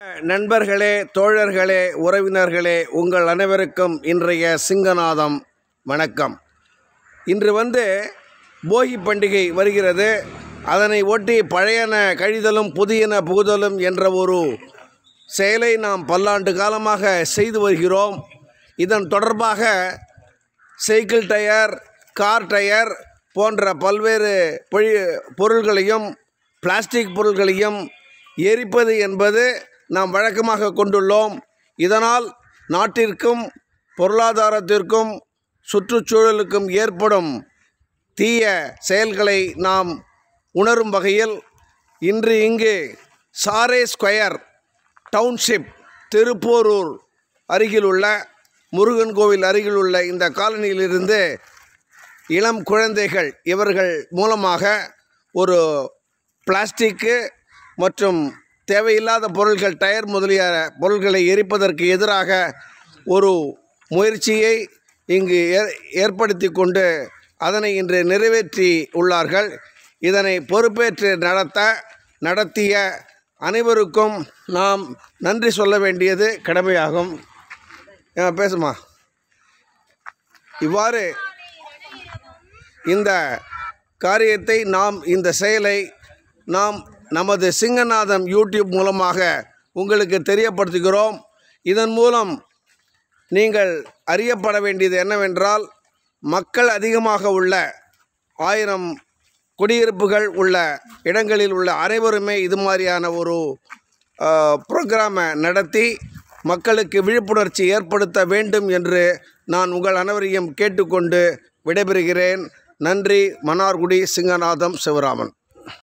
நண்பர்களே தோழர்களே உறவினர்களே உங்கள் அனைவருக்கும் இன்றைய சிங்கநாதம் வணக்கம் இன்று வந்து போகி பண்டிகை வருகிறது அதனை ஒட்டி பழையன கழிதலும் புதியன புகுதலும் என்ற ஒரு செயலை நாம் பல்லாண்டு காலமாக செய்து வருகிறோம் இதன் தொடர்பாக சைக்கிள் டயர் கார் டயர் போன்ற பல்வேறு பொழி பொருள்களையும் பிளாஸ்டிக் பொருள்களையும் எரிப்பது என்பது நாம் வழக்கமாக கொண்டுள்ளோம் இதனால் நாட்டிற்கும் பொருளாதாரத்திற்கும் சுற்றுச்சூழலுக்கும் ஏற்படும் தீய செயல்களை நாம் உணரும் வகையில் இன்று இங்கு சாரே ஸ்கொயர் டவுன்ஷிப் திருப்போரூர் அருகிலுள்ள முருகன் கோவில் அருகிலுள்ள இந்த காலனியிலிருந்து இளம் குழந்தைகள் இவர்கள் மூலமாக ஒரு பிளாஸ்டிக்கு மற்றும் தேவையில்லாத பொருட்கள் டயர் முதலிய பொருட்களை எரிப்பதற்கு எதிராக ஒரு முயற்சியை இங்கு ஏ ஏற்படுத்தி கொண்டு அதனை இன்று நிறைவேற்றி உள்ளார்கள் இதனை பொறுப்பேற்று நடத்த நடத்திய அனைவருக்கும் நாம் நன்றி சொல்ல வேண்டியது கடமையாகும் ஏம்மா, பேசுமா இவ்வாறு இந்த காரியத்தை நாம் இந்த செயலை நாம் நமது சிங்கநாதம் யூடியூப் மூலமாக உங்களுக்கு தெரியப்படுத்துகிறோம் இதன் மூலம் நீங்கள் அறியப்பட வேண்டியது என்னவென்றால் மக்கள் அதிகமாக உள்ள ஆயிரம் குடியிருப்புகள் உள்ள இடங்களில் உள்ள அனைவருமே இது மாதிரியான ஒரு ப்ரோக்ராமை நடத்தி மக்களுக்கு விழிப்புணர்ச்சி ஏற்படுத்த வேண்டும் என்று நான் உங்கள் அனைவரையும் கேட்டுக்கொண்டு விடைபெறுகிறேன் நன்றி மன்னார்குடி சிங்கநாதம் சிவராமன்